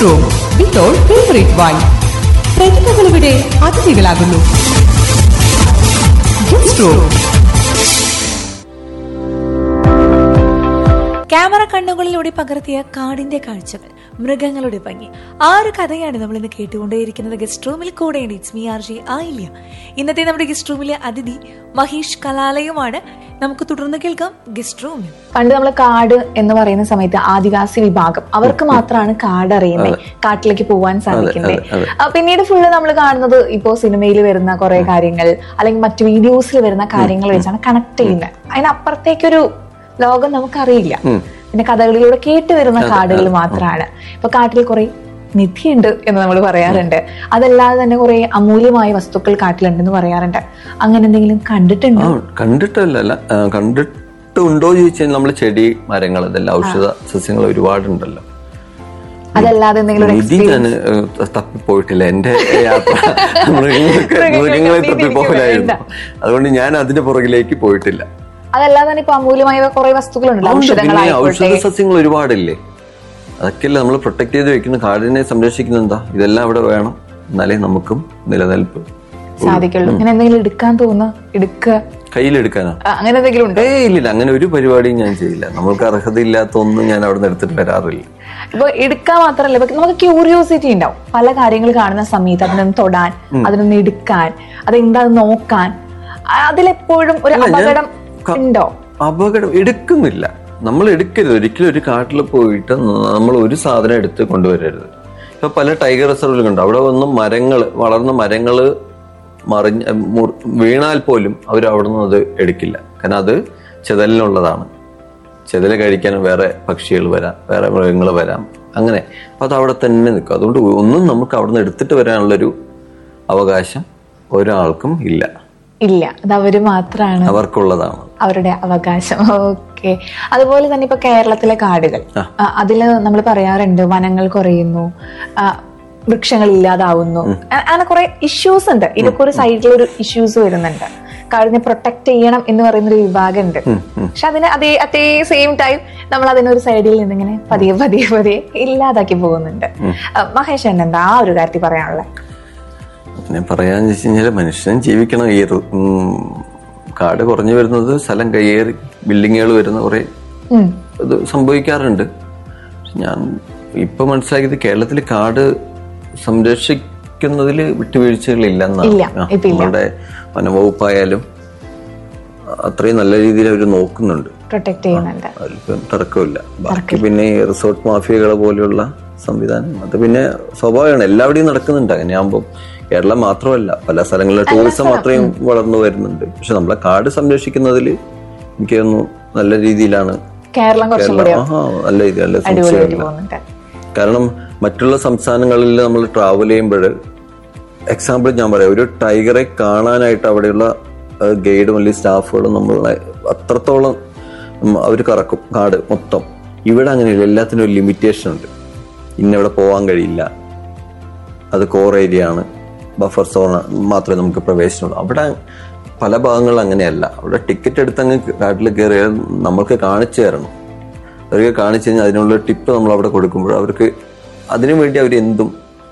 Guest room വിത്തോൾ favourite വൈൻ പ്രതിഭകൾ ഇവിടെ അതിഥികളാകുന്നു ഗസ്റ്റ് റൂം ക്യാമറ കണ്ണുകളിലൂടെ പകർത്തിയ കാടിന്റെ കാഴ്ചകൾ മൃഗങ്ങളുടെ ഭംഗി ആ ഒരു കഥയാണ് നമ്മൾ ഇന്ന് കേട്ടുകൊണ്ടേയിരിക്കുന്നത് ഗസ്റ്റ് റൂമിൽ കൂടെ ഇറ്റ്സ് മീ ആർ ജെ ആയില്ല ഇന്നത്തെ നമ്മുടെ ഗസ്റ്റ് റൂമിലെ അതിഥി മഹേഷ് കലാലയമാണ് നമുക്ക് തുടർന്ന് കേൾക്കാം ഗസ്റ്റ് റൂമിൽ പണ്ട് നമ്മൾ കാട് എന്ന് പറയുന്ന സമയത്ത് ആദിവാസി വിഭാഗം അവർക്ക് മാത്രമാണ് കാട് അറിയുന്നത് കാട്ടിലേക്ക് പോവാൻ സാധിക്കുന്നത് അതെ, അതെ. ആ, പിന്നീട് ഫുള്ള് നമ്മൾ കാണുന്നത് ഇപ്പോ സിനിമയിൽ വരുന്ന കുറെ കാര്യങ്ങൾ അല്ലെങ്കിൽ മറ്റു വീഡിയോസിൽ വരുന്ന കാര്യങ്ങൾ വെച്ചാണ് കണക്ട് ചെയ്യുന്നത് അതിനപ്പുറത്തേക്കൊരു ലോകം നമുക്കറിയില്ല പിന്നെ കഥകളിലൂടെ കേട്ട് വരുന്ന കാടുകൾ മാത്രമാണ് ഇപ്പൊ കാട്ടിൽ കുറെ നിധിയുണ്ട് എന്ന് നമ്മൾ പറയാറുണ്ട് അതല്ലാതെ തന്നെ കുറെ അമൂല്യമായ വസ്തുക്കൾ കാട്ടിലുണ്ടെന്ന് പറയാറുണ്ട് അങ്ങനെ എന്തെങ്കിലും കണ്ടിട്ടുണ്ടോ ആ കണ്ടിട്ടല്ല ആ, കണ്ടിട്ടുണ്ടോ ചോദിച്ചാൽ നമ്മൾ ചെടി മരങ്ങൾ ഇതെല്ലാം ഔഷധ സസ്യങ്ങൾ ഒരുപാടുണ്ടല്ലോ അതല്ലാതെ എന്തെങ്കിലും ഒരു നിധി ഞാൻ ഏഹ്, തപ്പിപ്പോയിട്ടില്ല എന്റെ യാത്ര മൃഗങ്ങൾക്ക് മൃഗങ്ങളെ തപ്പിപ്പോകലായിരുന്നു അതുകൊണ്ട് ഞാൻ അതിന്റെ പുറകിലേക്ക് പോയിട്ടില്ല അതല്ലാതെ തന്നെ ഇപ്പൊ അമൂല്യമായ കുറെ വസ്തുക്കളുണ്ടല്ലോ ഉണ്ട്. പിന്നെ ഔഷധങ്ങളായിക്കോട്ടെ ഔഷധ സസ്യങ്ങൾ ഒരുപാടില്ലേ അതൊക്കെയല്ലേ നമ്മൾ പ്രൊട്ടക്ട് ചെയ്ത് വെക്കുന്ന കാടിനെ സംരക്ഷിക്കുന്ന എന്താ ഇതെല്ലാം അവിടെ വേണം എന്നാലേ നമുക്കും നിലനിൽപ്പ് സാധിക്കുള്ളൂ അങ്ങനെ എന്തെങ്കിലും എടുക്കാൻ തോന്നുക എടുക്കുക കയ്യിലെടുക്കാനാ ആ, അങ്ങനെ എന്തെങ്കിലും ഉണ്ട് ഏ ഇല്ലില്ല അങ്ങനെ ഒരു പരിപാടിയും ഞാൻ ചെയ്യില്ല നമ്മൾക്ക് അർഹതയില്ലാത്ത ഒന്നും ഞാൻ അവിടെ നിന്ന് എടുത്തിട്ട് വരാറില്ല ഇപ്പൊ എടുക്കാൻ മാത്രമല്ല ഇപ്പൊ നമുക്ക് ക്യൂരിയോസിറ്റി ഉണ്ടാവും പല കാര്യങ്ങൾ കാണുന്ന സമയത്ത് അതിനൊന്ന് തൊടാൻ അതിനൊന്ന് എടുക്കാൻ അതെന്താന്ന് നോക്കാൻ ആ, അതിലെപ്പോഴും ഒരു അല്ല, ഞാൻ അപകടം ക- ഉണ്ടോ അപകടം എടുക്കുന്നില്ല നമ്മൾ എടുക്കരുത് ഒരിക്കലും ഒരു കാട്ടിൽ പോയിട്ട് നമ്മൾ ഒരു സാധനം എടുത്ത് കൊണ്ടുവരരുത് ഇപ്പൊ പല ടൈഗർ റിസർവിലും കണ്ടു അവിടെ വന്ന് മരങ്ങള് വളർന്ന മരങ്ങള് മറിഞ്ഞ് മുറി- വീണാൽ പോലും അവർ അവിടെ നിന്ന് അത് എടുക്കില്ല കാരണം അത് ചെതലിനുള്ളതാണ് ചെതല് കഴിക്കാൻ വേറെ പക്ഷികൾ വരാം വേറെ മൃഗങ്ങൾ വരാം അങ്ങനെ അപ്പൊ അത് അവിടെ തന്നെ നിൽക്കും അതുകൊണ്ട് ഒന്നും നമുക്ക് അവിടെ നിന്ന് എടുത്തിട്ട് വരാനുള്ളൊരു അവകാശം ഒരാൾക്കും ഇല്ല ഇല്ല അത് അവര് മാത്രമാണ് അവർക്കുള്ളതാണ് അവരുടെ അവകാശം ഓക്കെ അതുപോലെ തന്നെ ഇപ്പൊ കേരളത്തിലെ കാടുകൾ ആ. ആ, അതില് നമ്മൾ പറയാറുണ്ട് വനങ്ങൾ കുറയുന്നു ആ, വൃക്ഷങ്ങൾ ഇല്ലാതാവുന്നു അ- അങ്ങനെ കുറെ ഇഷ്യൂസ് ഉണ്ട് ഇതൊക്കെ ഒരു സൈഡിൽ ഒരു ഇഷ്യൂസ് വരുന്നുണ്ട് കാടിനെ പ്രൊട്ടക്ട് ചെയ്യണം എന്ന് പറയുന്ന ഒരു വിഭാഗം ഉണ്ട് പക്ഷെ അതിന് അതേ അതേ സെയിം ടൈം നമ്മൾ അതിനൊരു സൈഡിൽ നിന്നിങ്ങനെ പതിയെ പതിയെ പതിയെ ഇല്ലാതാക്കി പോകുന്നുണ്ട് ആ, മഹേഷ് എന്താ ആ ഒരു കാര്യത്തിൽ പറയാനുള്ളത് പിന്നെ പറയാന്ന് വെച്ച് കഴിഞ്ഞാല് മനുഷ്യൻ ജീവിക്കണം ഈ റ്- ഉം, കാട് കുറഞ്ഞു വരുന്നത് സ്ഥലം കയ്യേറി ബിൽഡിങ്ങുകൾ വരുന്ന കുറെ ഉം. ഇത് സംഭവിക്കാറുണ്ട് പക്ഷെ ഞാൻ ഇപ്പൊ മനസ്സിലാക്കിയത് കേരളത്തിൽ കാട് സംരക്ഷിക്കുന്നതിൽ വിട്ടുവീഴ്ചകളില്ലെന്നാണ് ഇല്ല, ആ, ഇപ്പൊ ഇല്ല. നമ്മുടെ വനവകുപ്പായാലും അത്രയും നല്ല രീതിയിൽ അവർ നോക്കുന്നുണ്ട് പ്രൊട്ടക്ട് ചെയ്യുന്നുണ്ട് അതിലിപ്പം തർക്കമില്ല ബാക്കി പിന്നെ ഈ റിസോർട്ട് മാഫിയകളെ പോലെയുള്ള സംവിധാനം അത് പിന്നെ സ്വാഭാവികമാണ് എല്ലാവിടെയും നടക്കുന്നുണ്ട് അങ്ങനെയാകുമ്പോൾ കേരളം മാത്രമല്ല പല സ്ഥലങ്ങളിലെ ടൂറിസം അത്രയും വളർന്നു വരുന്നുണ്ട് പക്ഷെ നമ്മളെ കാട് സംരക്ഷിക്കുന്നതിൽ എനിക്ക് തോന്നുന്നു നല്ല രീതിയിലാണ് കേരളം കുറച്ചും കൂടി കേരളം ആഹാ, നല്ല രീതി നല്ല അടിപൊളിയായിട്ട് സംശയമില്ല പോകുന്നുണ്ട് കാരണം മറ്റുള്ള സംസ്ഥാനങ്ങളിൽ നമ്മൾ ട്രാവൽ ചെയ്യുമ്പോൾ എക്സാമ്പിൾ ഞാൻ പറയാം ഒരു ടൈഗറെ കാണാനായിട്ട് അവിടെയുള്ള ഗൈഡും അല്ലെങ്കിൽ സ്റ്റാഫുകളും നമ്മൾ അത്രത്തോളം അവർ കറക്കും കാട് മൊത്തം ഇവിടെ അങ്ങനെയില്ല എല്ലാത്തിനും ഒരു ലിമിറ്റേഷൻ ഉണ്ട് ഇന്നിവിടെ പോകാൻ കഴിയില്ല അത് കോർ ഏരിയ ആണ് ബഫർ സോൺ മാത്രമേ നമുക്ക് പ്രവേശനമുള്ളൂ അവിടെ പല ഭാഗങ്ങളിൽ അങ്ങനെയല്ല അവിടെ ടിക്കറ്റ് എടുത്ത് അങ്ങ് കാട്ടിൽ കയറിയാൽ നമ്മൾക്ക് കാണിച്ചു തരണം അവർക്ക് കാണിച്ചു കഴിഞ്ഞാൽ അതിനുള്ള ടിപ്പ് നമ്മൾ അവിടെ കൊടുക്കുമ്പോൾ അവർക്ക് അതിനു വേണ്ടി അവർ എന്തും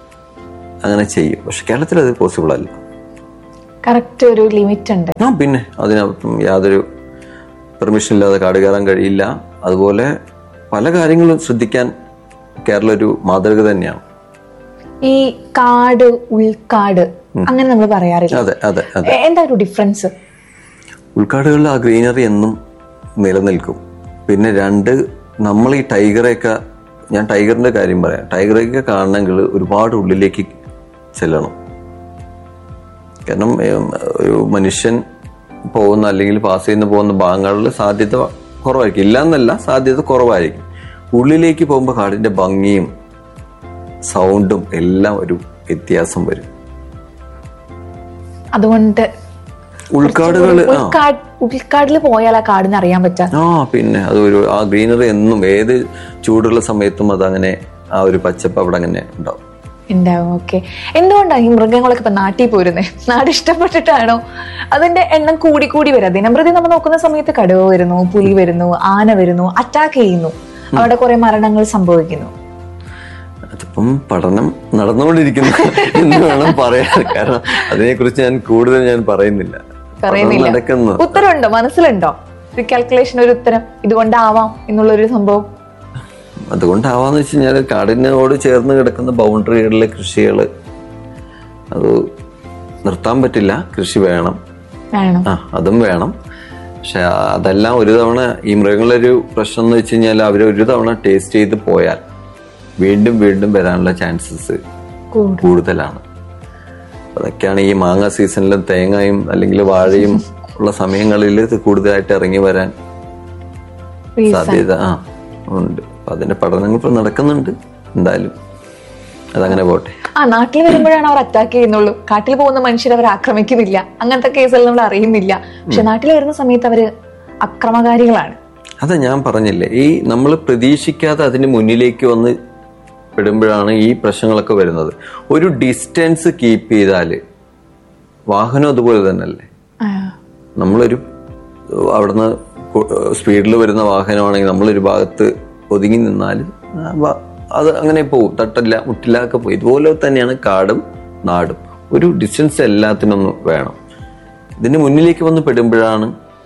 അങ്ങനെ ചെയ്യും പക്ഷെ കേരളത്തിൽ അത് പോസിബിൾ അല്ല കറക്റ്റ് ഒരു ലിമിറ്റ് ഉണ്ട് ആ പിന്നെ അതിനകത്തും യാതൊരു പെർമിഷൻ ഇല്ലാതെ കാട് കയറാൻ കഴിയില്ല അതുപോലെ പല കാര്യങ്ങളും ശ്രദ്ധിക്കാൻ കേരളം ഒരു മാതൃക തന്നെയാണ് ഈ കാട് ഉൾക്കാട് അങ്ങനെ നമ്മൾ പറയാറില്ല അതെ അതെ അതെ എ- എന്താ ഒരു ഡിഫറൻസ് ഉൾക്കാടുകളിൽ ആ ഗ്രീനറി എന്നും നിലനിൽക്കും പിന്നെ രണ്ട് നമ്മൾ ഈ ടൈഗറെയൊക്കെ ഞാൻ ടൈഗറിന്റെ കാര്യം പറയാം ടൈഗറെയൊക്കെ കാണണമെങ്കിൽ ഒരുപാട് ഉള്ളിലേക്ക് ചെല്ലണം കാരണം ഏം, ഒരു മനുഷ്യൻ പോകുന്ന അല്ലെങ്കിൽ പാസ് ചെയ്യുന്ന പോകുന്ന ഭാഗങ്ങളിൽ സാധ്യത കുറവായിരിക്കും ഇല്ല എന്നല്ല സാധ്യത കുറവായിരിക്കും ഉള്ളിലേക്ക് പോകുമ്പോൾ കാടിന്റെ ഭംഗിയും സൗണ്ടും എല്ലാം ഒരു വ്യത്യാസം വരും അതുകൊണ്ട് ഉൾക്കാടുകൾ ആ ഉൾക്കാട് ഉൾക്കാടിൽ പോയാൽ ആ കാടിന് അറിയാൻ പറ്റാ ആ പിന്നെ അത് ഒരു ആ ഗ്രീനറി എന്നും ഏത് ചൂടുള്ള സമയത്തും അതങ്ങനെ ആ ഒരു പച്ചപ്പ് അവിടെ അങ്ങനെ ഉണ്ടാവും ഉണ്ടാവും ഓക്കെ എന്തുകൊണ്ടാണ് ഈ മൃഗങ്ങളൊക്കെ ഇപ്പൊ നാട്ടിൽ പോരുന്നത് നാട് ഇഷ്ടപ്പെട്ടിട്ടാണോ അതിന്റെ എണ്ണം കൂടി കൂടി വരാം ദിനംപ്രതി നമ്മൾ നോക്കുന്ന സമയത്ത് കടുവ വരുന്നു പുലി വരുന്നു ആന വരുന്നു അറ്റാക്ക് ചെയ്യുന്നു അവിടെ കുറെ മരണങ്ങൾ സംഭവിക്കുന്നു അതിപ്പം പഠനം നടന്നുകൊണ്ടിരിക്കുന്നു എന്ന് വേണം പറയാൻ കാരണം അതിനെക്കുറിച്ച് ഞാൻ കൂടുതൽ ഞാൻ പറയുന്നില്ല പഠനം പറയുന്നില്ല നടക്കുന്നു ഉത്തരമുണ്ടോ മനസ്സിലുണ്ടോ ഒരു കാൽക്കുലേഷൻ ഒരു ഉത്തരം ഇതുകൊണ്ടാവാം എന്നുള്ളൊരു സംഭവം അതുകൊണ്ടാവാന്ന് വെച്ച് കഴിഞ്ഞാൽ കാടിനോട് ചേർന്ന് കിടക്കുന്ന ബൗണ്ടറികളിലെ കൃഷികള് അത് നിർത്താൻ പറ്റില്ല കൃഷി വേണം വേണം ആ അതും വേണം പക്ഷെ അതെല്ലാം ഒരു തവണ ഈ മൃഗങ്ങളുടെ ഒരു പ്രശ്നം എന്ന് വെച്ച് കഴിഞ്ഞാൽ അവർ ഒരു തവണ ടേസ്റ്റ് ചെയ്ത് പോയാൽ വീണ്ടും വീണ്ടും വരാനുള്ള ചാൻസസ് കൂടും. കൂടുതലാണ് അതൊക്കെയാണ് ഈ മാങ്ങ സീസണിലും തേങ്ങയും അല്ലെങ്കിൽ വാഴയും ഉള്ള സമയങ്ങളിൽ ഇത് കൂടുതലായിട്ട് ഇറങ്ങി വരാൻ Reason. സാധ്യത ആ ഉണ്ട് അപ്പൊ അതിന്റെ പഠനങ്ങൾ ഇപ്പൊ നടക്കുന്നുണ്ട് എന്തായാലും അതങ്ങനെ പോട്ടെ ആ നാട്ടിൽ വരുമ്പോഴാണ് അവർ അറ്റാക്ക് ചെയ്യുന്നുള്ളൂ കാട്ടിൽ പോകുന്ന മനുഷ്യർ അവർ ആക്രമിക്കുന്നില്ല അങ്ങനത്തെ കേസുകൾ നമ്മൾ അറിയുന്നില്ല പക്ഷെ നാട്ടിൽ വരുന്ന സമയത്ത് അവര് അക്രമകാരികളാണ് അതാ ഞാൻ പറഞ്ഞില്ലേ ഈ നമ്മൾ പ്രതീക്ഷിക്കാതെ അതിന് മുന്നിലേക്ക് വന്ന് പെടുമ്പോഴാണ് ഈ പ്രശ്നങ്ങളൊക്കെ വരുന്നത് ഒരു ഡിസ്റ്റൻസ് കീപ്പ് ചെയ്താല് വാഹനം അതുപോലെ തന്നെയല്ലേ ആ, നമ്മളൊരു ഏഹ്, അവിടുന്ന് സ്പീഡിൽ വരുന്ന വാഹനമാണെങ്കിൽ നമ്മളൊരു ഭാഗത്ത് ഒതുങ്ങി നിന്നാൽ അത് അങ്ങനെ പോകും തട്ടില്ല മുട്ടില്ല ഒക്കെ പോകും ഇതുപോലെ തന്നെയാണ് കാടും നാടും ഒരു ഡിസ്റ്റൻസ് എല്ലാത്തിനൊന്നും വേണം ഇതിന് മുന്നിലേക്ക് വന്ന് പെടുമ്പോഴാണ്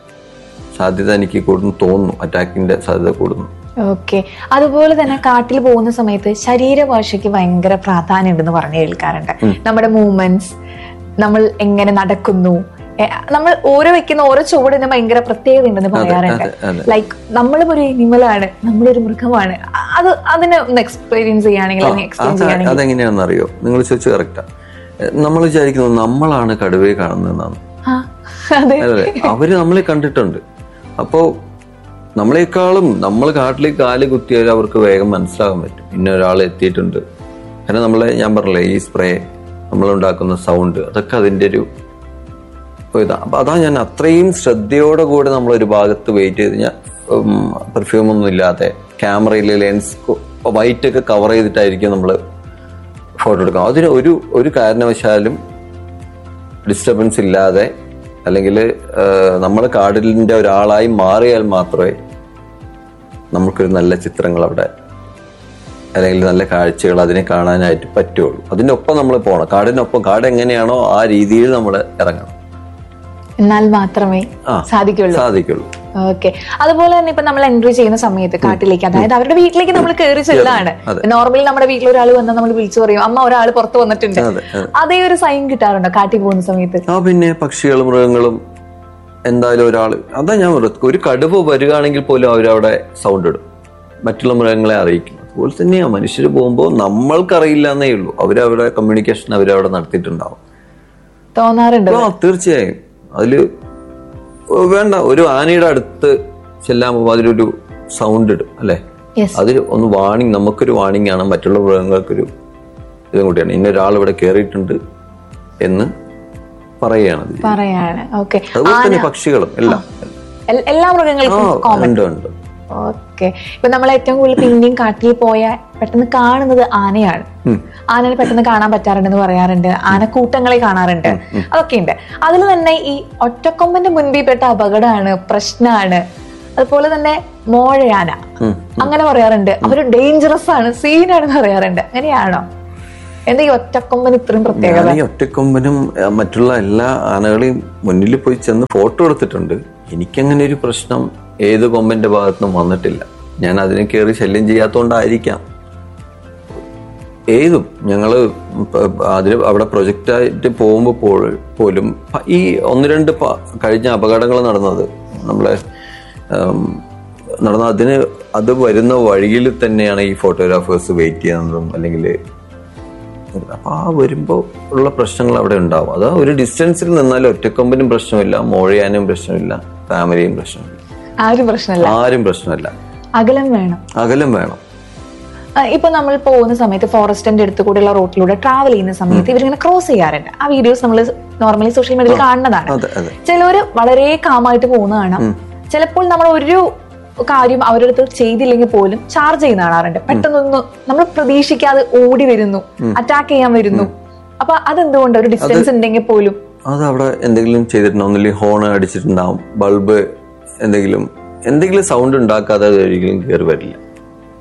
സാധ്യത എനിക്ക് കൂടുന്നു തോന്നുന്നു അറ്റാക്കിന്റെ സാധ്യത കൂടുന്നു ഓക്കെ അതുപോലെ തന്നെ കാട്ടിൽ പോകുന്ന സമയത്ത് ശരീരഭാഷയ്ക്ക് ഭയങ്കര പ്രാധാന്യം ഉണ്ടെന്ന് പറഞ്ഞു കേൾക്കാറുണ്ട് നമ്മുടെ മൂവ്മെന്റ്സ് നമ്മൾ എങ്ങനെ നടക്കുന്നു എ, നമ്മൾ ഓരോ വെക്കുന്ന ഓരോ ചുവടിന് ഭയങ്കര പ്രത്യേകത ഉണ്ടെന്ന് പറയാറുണ്ട് അതെ, അതെ. ലൈക്ക് നമ്മളും ഒരു നിമലാണ് നമ്മളൊരു മൃഗമാണ് അ- അത് അതിനെ ഒന്ന് എക്സ്പീരിയൻസ് ചെയ്യുകയാണെങ്കിൽ അല്ലെങ്കിൽ എക്സ്പ്ലെയിൻ അത് ചെയ്യുകയാണെങ്കിൽ അതെങ്ങനെയാണെന്ന് അറിയോ നിങ്ങൾ ചോദിച്ചു കറക്റ്റാ നമ്മൾ വിചാരിക്കുന്നത് നമ്മളാണ് കടുവയെ കാണുന്നതെന്നാണ് ആ, അതെ അതെ അവര് നമ്മളെ കണ്ടിട്ടുണ്ട് അപ്പോ നമ്മളെക്കാളും നമ്മൾ കാട്ടിലേക്ക് കാല് കുത്തിയാൽ അവർക്ക് വേഗം മനസ്സിലാകാൻ പറ്റും ഇന്ന ഒരാൾ എത്തിയിട്ടുണ്ട് കാരണം നമ്മളെ ഞാൻ പറഞ്ഞില്ലേ ഈ സ്പ്രേ നമ്മളുണ്ടാക്കുന്ന സൗണ്ട് അതൊക്കെ അതിന്റെ ഒരു ഒരു ഇതാ അപ്പൊ അതാ ഞാൻ അത്രയും ശ്രദ്ധയോടെ കൂടെ നമ്മൾ ഒരു ഭാഗത്ത് വെയിറ്റ് ചെയ്ത് ഞാൻ പെർഫ്യൂം ഒന്നും ഇല്ലാതെ ക്യാമറയിൽ ലെൻസ് വൈറ്റ് ഒക്കെ കവർ ചെയ്തിട്ടായിരിക്കും നമ്മൾ ഫോട്ടോ എടുക്കുക അതിന് ഒരു ഒരു കാരണവശാലും ഡിസ്റ്റർബൻസ് ഇല്ലാതെ അല്ലെങ്കിൽ നമ്മൾ കാടിന്റെ ഒരാളായി മാറിയാൽ മാത്രമേ നമുക്കൊരു നല്ല ചിത്രങ്ങൾ അവിടെ അല്ലെങ്കിൽ നല്ല കാഴ്ചകൾ അതിനെ കാണാനായിട്ട് പറ്റുള്ളൂ അതിന്റെ ഒപ്പം നമ്മൾ പോകണം കാടിനൊപ്പം കാട് എങ്ങനെയാണോ ആ രീതിയിൽ നമ്മൾ ഇറങ്ങണം എന്നാൽ മാത്രമേ ആ. സാധിക്കുള്ളൂ സാധിക്കുള്ളൂ ഓക്കെ അതുപോലെ തന്നെ ഇപ്പൊ നമ്മൾ എൻട്രി ചെയ്യുന്ന സമയത്ത് കാട്ടിലേക്ക് അതായത് അവരുടെ വീട്ടിലേക്ക് നമ്മൾ കയറി ചെല്ലാണ് അതെ. നോർമലി നമ്മുടെ വീട്ടിൽ ഒരാൾ വന്നാൽ നമ്മൾ വിളിച്ചു പറയും അമ്മ ഒരാൾ പുറത്ത് വന്നിട്ടുണ്ട് അതെ, അതെ. അതേ ഒരു സൈൻ കിട്ടാറുണ്ടോ കാട്ടിൽ പോകുന്ന സമയത്ത് ആ പിന്നെ പക്ഷികളും മൃഗങ്ങളും എന്തായാലും ഒരാൾ അതാ ഞാൻ പറഞ്ഞത് ഒരു കടുവ വരികയാണെങ്കിൽ പോലും അവരവിടെ സൗണ്ട് ഇടും മറ്റുള്ള മൃഗങ്ങളെ അറിയിക്കും അതുപോലെ തന്നെയാ മനുഷ്യർ പോകുമ്പോൾ നമ്മൾക്കറിയില്ല എന്നേ ഉള്ളൂ അവരവിടെ കമ്മ്യൂണിക്കേഷൻ അവരവിടെ നടത്തിയിട്ടുണ്ടാവും തോന്നാറുണ്ട് ആ തീർച്ചയായും അതില് വേണ്ട ഒരു ആനയുടെ അടുത്ത് ചെല്ലാൻ പോകുമ്പോൾ അതിലൊരു സൗണ്ട് ഇടും അല്ലെ യെസ് അതിൽ ഒന്ന് വാണിംഗ് നമുക്കൊരു വാണിംഗ് ആണ് മറ്റുള്ള മൃഗങ്ങൾക്കൊരു ഇതും കൂടിയാണ് ഇന്ന ഒരാൾ ഇവിടെ കയറിയിട്ടുണ്ട് എന്ന് പറയുകയാണ് അത് ചെയ്യുന്നത്. പറയാണ് ഓക്കെ അതുപോലെ തന്നെ പക്ഷികളും എല്ലാം എല്ലാ ആ മൃഗങ്ങൾക്കും കോമൺ ഉണ്ട് ഉണ്ട് ഓക്കെ ഇപ്പൊ നമ്മൾ ഏറ്റവും കൂടുതൽ പിന്നെയും കാട്ടിൽ പോയാൽ പെട്ടെന്ന് കാണുന്നത് ആനയാണ് ആനനെ പെട്ടെന്ന് കാണാൻ പറ്റാറുണ്ടെന്ന് പറയാറുണ്ട് ആനക്കൂട്ടങ്ങളെ കാണാറുണ്ട് അതൊക്കെ ഉണ്ട് അതിൽ തന്നെ ഈ ഒറ്റക്കൊമ്പന്റെ മുൻപിൽ പെട്ട അപകടമാണ് പ്രശ്നമാണ് അതുപോലെ തന്നെ മോഴയാന അങ്ങനെ പറയാറുണ്ട് അവര് ഡേഞ്ചറസ് ആണ് സീനാണെന്ന് പറയാറുണ്ട് അങ്ങനെയാണോ എന്താ ഈ ഒറ്റക്കൊമ്പൻ ഇത്രയും പ്രത്യേകത ഞാൻ ഈ ഒറ്റക്കൊമ്പനും ആ, മറ്റുള്ള എല്ലാ ആനകളെയും മുന്നിൽ പോയി ചെന്ന് ഫോട്ടോ എടുത്തിട്ടുണ്ട് എനിക്കങ്ങനെ ഒരു പ്രശ്നം ഏത് കൊമ്പന്റെ ഭാഗത്തുനിന്നും വന്നിട്ടില്ല ഞാൻ അതിനെ കയറി ശല്യം ചെയ്യാത്തോണ്ടായിരിക്കാം ഏതും ഞങ്ങള് പ- അതിന് അവിടെ പ്രൊജക്റ്റായിട്ട് പോകുമ്പോൾ പോ- പോലും പ- ഈ ഒന്ന് രണ്ട് പ- കഴിഞ്ഞ അപകടങ്ങൾ നടന്നത് നമ്മളെ ഉം, നടന്ന അതിന് അത് വരുന്ന വഴിയിൽ തന്നെയാണ് ഈ ഫോട്ടോഗ്രാഫേഴ്സ് വെയിറ്റ് ചെയ്യുന്നതും അല്ലെങ്കിൽ അപ്പൊ ആ വരുമ്പോ ഉള്ള പ്രശ്നങ്ങൾ അവിടെ ഉണ്ടാവും അത് ഒരു ഡിസ്റ്റൻസിൽ നിന്നാലും ഒറ്റക്കൊമ്പനും പ്രശ്നമില്ല മോഴയാനും പ്രശ്നമില്ല ഫാമിലിയും പ്രശ്നമില്ല ആരും പ്രശ്നമല്ല ആരും പ്രശ്നമില്ല അകലം വേണം അകലം വേണം ആ, ഇപ്പൊ നമ്മൾ പോകുന്ന സമയത്ത് ഫോറസ്റ്റിന്റെ അടുത്ത് കൂടെയുള്ള റോട്ടിലൂടെ ട്രാവൽ ചെയ്യുന്ന സമയത്ത് ഇവരിങ്ങനെ ക്രോസ് ചെയ്യാറുണ്ട് ആ വീഡിയോസ് നമ്മൾ നോർമലി സോഷ്യൽ മീഡിയയിൽ കാണുന്നതാണ് അതെ അതെ ചിലവര് വളരെ കാമായിട്ട് പോകുന്ന കാണാം ചിലപ്പോൾ നമ്മൾ ഒരു കാര്യം അവരുടെ അടുത്ത് ചെയ്തില്ലെങ്കിൽ പോലും ചാർജ് ചെയ്യുന്ന കാണാറുണ്ട് പെട്ടെന്നൊന്ന് നമ്മൾ പ്രതീക്ഷിക്കാതെ ഓടി വരുന്നു അറ്റാക്ക് ചെയ്യാൻ വരുന്നു അപ്പൊ അതെന്തുകൊണ്ട് ഒരു ഡിസ്റ്റൻസ് ഉണ്ടെങ്കിൽ പോലും അത് അവിടെ എന്തെങ്കിലും ചെയ്തിട്ടുണ്ടാവും ഒന്നില്ലെങ്കിൽ ഹോൺ അടിച്ചിട്ടുണ്ടാവും ബൾബ് എന്തെങ്കിലും എന്തെങ്കിലും സൗണ്ട് ഉണ്ടാക്കാതെ അത് ഒരിക്കലും കയറി വരില്ല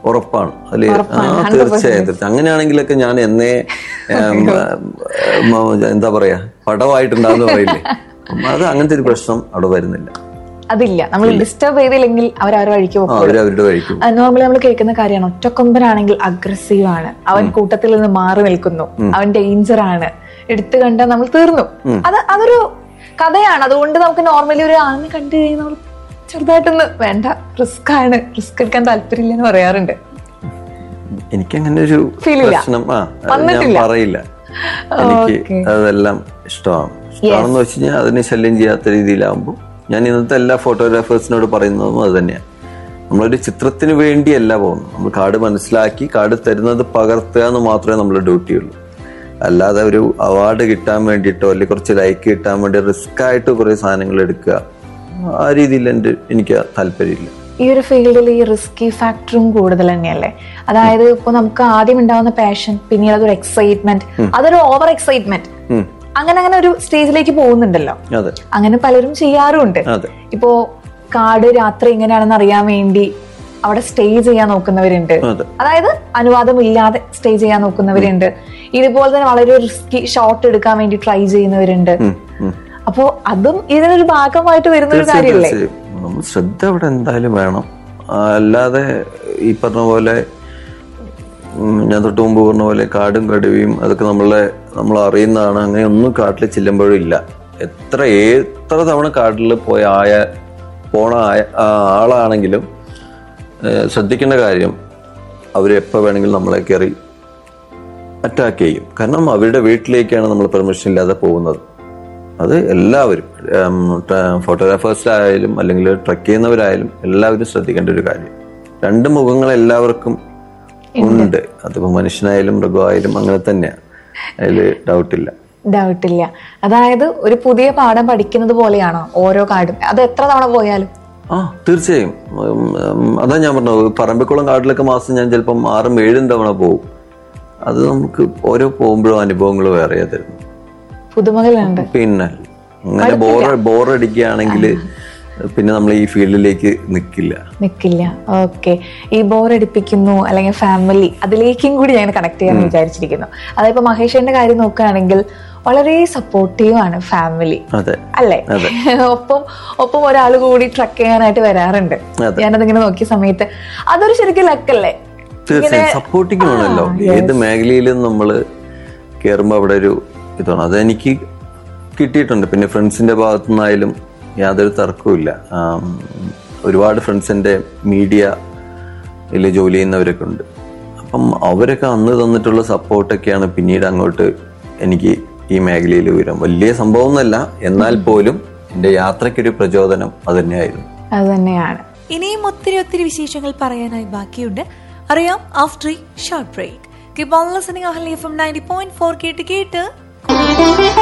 ഉറപ്പാണ് അതില് ആ ഉറപ്പാണ്, 100% തീർച്ചയായും തീർച്ചയായും അങ്ങനെയാണെങ്കിലൊക്കെ ഞാൻ എന്നേ ഉം, ഉം, എന്താ പറയാ പടവായിട്ടുണ്ടാന്ന് പറയില്ലേ ഉം, അത് അങ്ങനത്തെ ഒരു പ്രശ്നം അവിടെ വരുന്നില്ല അതില്ല നമ്മൾ ഡിസ്റ്റർബ് ചെയ്തില്ലെങ്കിൽ അവർ അവരുടെ വഴിക്ക് ആ പോകും അവര് അവരുടെ കഴിക്കും നോർമലി നമ്മൾ കേൾക്കുന്ന കാര്യമാണ് ഒറ്റക്കൊമ്പനാണെങ്കിൽ അഗ്രസീവ് ആണ് അവൻ കൂട്ടത്തിൽ നിന്ന് മാറി നിൽക്കുന്നു അവൻ ഡേഞ്ചർ ആണ് എടുത്തു കണ്ടാൽ നമ്മൾ തീർന്നു അത് അതൊരു കഥയാണ് അതുകൊണ്ട് നമുക്ക് നോർമലി ഒരു ആളിനെ കണ്ടു കഴിഞ്ഞാൽ നമ്മൾ ചെറുതായിട്ടൊന്ന് വേണ്ട റിസ്ക് ആണ് റിസ്ക് എടുക്കാൻ താല്പര്യമില്ല എന്ന് പറയാറുണ്ട് എനിക്കങ്ങനെ ഒരു Feel ഇല്ല. പ്രശ്നം ആ അത് ഞാൻ വന്നിട്ടില്ല. പറയില്ല എനിക്ക് Okay. അതെല്ലാം ഇഷ്ടമാണ് ഇഷ്ടമാണെന്ന് വെച്ച് കഴിഞ്ഞാൽ അതിനെ ശല്യം ചെയ്യാത്ത രീതിയിലാവുമ്പോൾ ഞാൻ ഇന്നത്തെ എല്ലാ ഫോട്ടോഗ്രാഫേഴ്സിനോട് പറയുന്നതും അത് തന്നെയാണ് നമ്മളൊരു ചിത്രത്തിന് വേണ്ടിയല്ല പോകുന്നത് നമ്മൾ കാർഡ് മനസ്സിലാക്കി കാർഡ് തരുന്നത് പകർത്തുക എന്ന് മാത്രമേ നമ്മുടെ ഡ്യൂട്ടി ഉള്ളൂ അല്ലാതെ ഒരു അവാർഡ് കിട്ടാൻ വേണ്ടിയിട്ടോ അല്ലെങ്കിൽ കുറച്ച് ലൈക്ക് കിട്ടാൻ വേണ്ടി റിസ്ക് ആയിട്ട് കുറെ സാധനങ്ങൾ എടുക്കുക ആ രീതിയിൽ എൻ്റെ എനിക്ക് താല്പര്യമില്ല ഈ ഒരു ഫീൽഡിൽ ഈ റിസ്കി ഫാക്ടറും കൂടുതൽ തന്നെയല്ലേ അതായത് ഇപ്പൊ നമുക്ക് ആദ്യം ഉണ്ടാവുന്ന പാഷൻ പിന്നീട് അതൊരു എക്സൈറ്റ്മെന്റ് അതൊരു ഓവർ എക്സൈറ്റ്മെന്റ് ഉം. അങ്ങനെ അങ്ങനെ ഒരു സ്റ്റേജിലേക്ക് പോകുന്നുണ്ടല്ലോ അതെ അങ്ങനെ പലരും ചെയ്യാറുമുണ്ട് അതെ ഇപ്പോ കാട് രാത്രി എങ്ങനെയാണെന്ന് അറിയാൻ വേണ്ടി അവിടെ സ്റ്റേ ചെയ്യാൻ നോക്കുന്നവരുണ്ട് അതെ അതായത് അനുവാദമില്ലാതെ സ്റ്റേ ചെയ്യാൻ നോക്കുന്നവരുണ്ട് ഇതുപോലെ തന്നെ വളരെ റിസ്കി ഷോട്ട് എടുക്കാൻ വേണ്ടി ട്രൈ ചെയ്യുന്നവരുണ്ട് ഉം, ഉം. അപ്പോ അതും ഇതിനൊരു ഭാഗമായിട്ട് വരുന്ന ഒരു തീർച്ചയായും, കാര്യമല്ലേ തീർച്ചയായും. നമ്മൾ ശ്രദ്ധ അവിടെ എന്തായാലും വേണം ആ, അല്ലാതെ ഈ പറഞ്ഞ പോലെ ഉം, ഞാൻ തൊട്ട് മുമ്പ് പറഞ്ഞ പോലെ കാടും കടുവയും അതൊക്കെ നമ്മളെ നമ്മൾ അറിയുന്നതാണ് അങ്ങനെ ഒന്നും കാട്ടിൽ ചെല്ലുമ്പോഴും ഇല്ല എത്ര എത്ര തവണ കാട്ടിൽ പോയ ആയ പോണ ആയ- ആ ആളാണെങ്കിലും ഏഹ്, ശ്രദ്ധിക്കേണ്ട കാര്യം അവർ എപ്പോൾ വേണമെങ്കിലും നമ്മളെ കയറി അറ്റാക്ക് ചെയ്യും കാരണം അവരുടെ വീട്ടിലേക്കാണ് നമ്മൾ പെർമിഷൻ ഇല്ലാതെ പോകുന്നത് അത് എല്ലാവരും ഫോട്ടോഗ്രാഫേഴ്സിലായാലും അല്ലെങ്കിൽ ട്രക്ക് ചെയ്യുന്നവരായാലും എല്ലാവരും ശ്രദ്ധിക്കേണ്ട ഒരു കാര്യം രണ്ട് മുഖങ്ങൾ എല്ലാവർക്കും ഉണ്ട് അതിപ്പോ മനുഷ്യനായാലും മൃഗമായാലും അങ്ങനെ തന്നെയാണ് അതിൽ ഡൗട്ടില്ല ഡൗട്ടില്ല അതായത് ഒരു പുതിയ പാഠം പഠിക്കുന്നത് പോലെയാണോ ഓരോ കാർഡും അത് എത്ര തവണ പോയാലും ആ തീർച്ചയായും ഉം, ഉം, അതാ ഞാൻ പറഞ്ഞത് പറമ്പിക്കുളം കാട്ടിലൊക്കെ മാസം ഞാൻ ചിലപ്പം ആറും ഏഴും തവണ പോകും അത് നമുക്ക് ഓരോ പോകുമ്പോഴും അനുഭവങ്ങൾ വേറെ തരുന്നു പുതുമകളുണ്ട് പിന്നെ അങ്ങനെ ബോർ ബോറടിക്കുകയാണെങ്കിൽ പിന്നെ നമ്മൾ ഈ ഫീൽഡിലേക്ക് നിൽക്കില്ല നിക്കില്ല ഓക്കെ ഈ ബോർ അടിപ്പിക്കുന്നു അല്ലെങ്കിൽ ഫാമിലി അതിലേക്കും കൂടി ഞാൻ കണക്ട് ചെയ്യാൻ വിചാരിച്ചിരിക്കുന്നു അതായത് മഹേഷിന്റെ കാര്യം നോക്കുകയാണെങ്കിൽ വളരെ സപ്പോർട്ടീവ് ആണ് ഫാമിലി അതെ അല്ലേ ഒപ്പം ഒപ്പം ഒരാൾ കൂടി ട്രക്ക് ചെയ്യാനായിട്ട് വരാറുണ്ട് അതെ. ഞാനതിങ്ങനെ നോക്കിയ സമയത്ത് അതൊരു ശരിക്കും ലക്കല്ലേ തീർച്ചയായും സപ്പോർട്ടിങ് ആണല്ലോ ഏത് മേഖലയിലും നമ്മൾ കയറുമ്പോൾ അവിടെ ഒരു ഇതാണ് അതെനിക്ക് കിട്ടിയിട്ടുണ്ട് പിന്നെ ഫ്രണ്ട്സിന്റെ ഭാഗത്തു നിന്നായാലും യാതൊരു തർക്കവുമില്ല ആം, ഒരുപാട് ഫ്രണ്ട്സിന്റെ മീഡിയ ഇതിൽ ജോലി ചെയ്യുന്നവരൊക്കെ ഉണ്ട് അപ്പം അവരൊക്കെ അന്ന് തന്നിട്ടുള്ള സപ്പോർട്ടൊക്കെയാണ് പിന്നീട് അങ്ങോട്ട് എനിക്ക് ഈ മേഖലയിൽ വരാം വലിയ സംഭവമൊന്നുമല്ല എന്നാൽ പോലും എൻ്റെ യാത്രയ്ക്കൊരു പ്രചോദനം അത് തന്നെയായിരുന്നു അത് തന്നെയാണ് ഇനിയും ഒത്തിരി ഒത്തിരി വിശേഷങ്ങൾ പറയാനായി ബാക്കിയുണ്ട് അറിയാം after short break keep on listening Ahalia F M ninety point four കേട്ട് കേട്ട്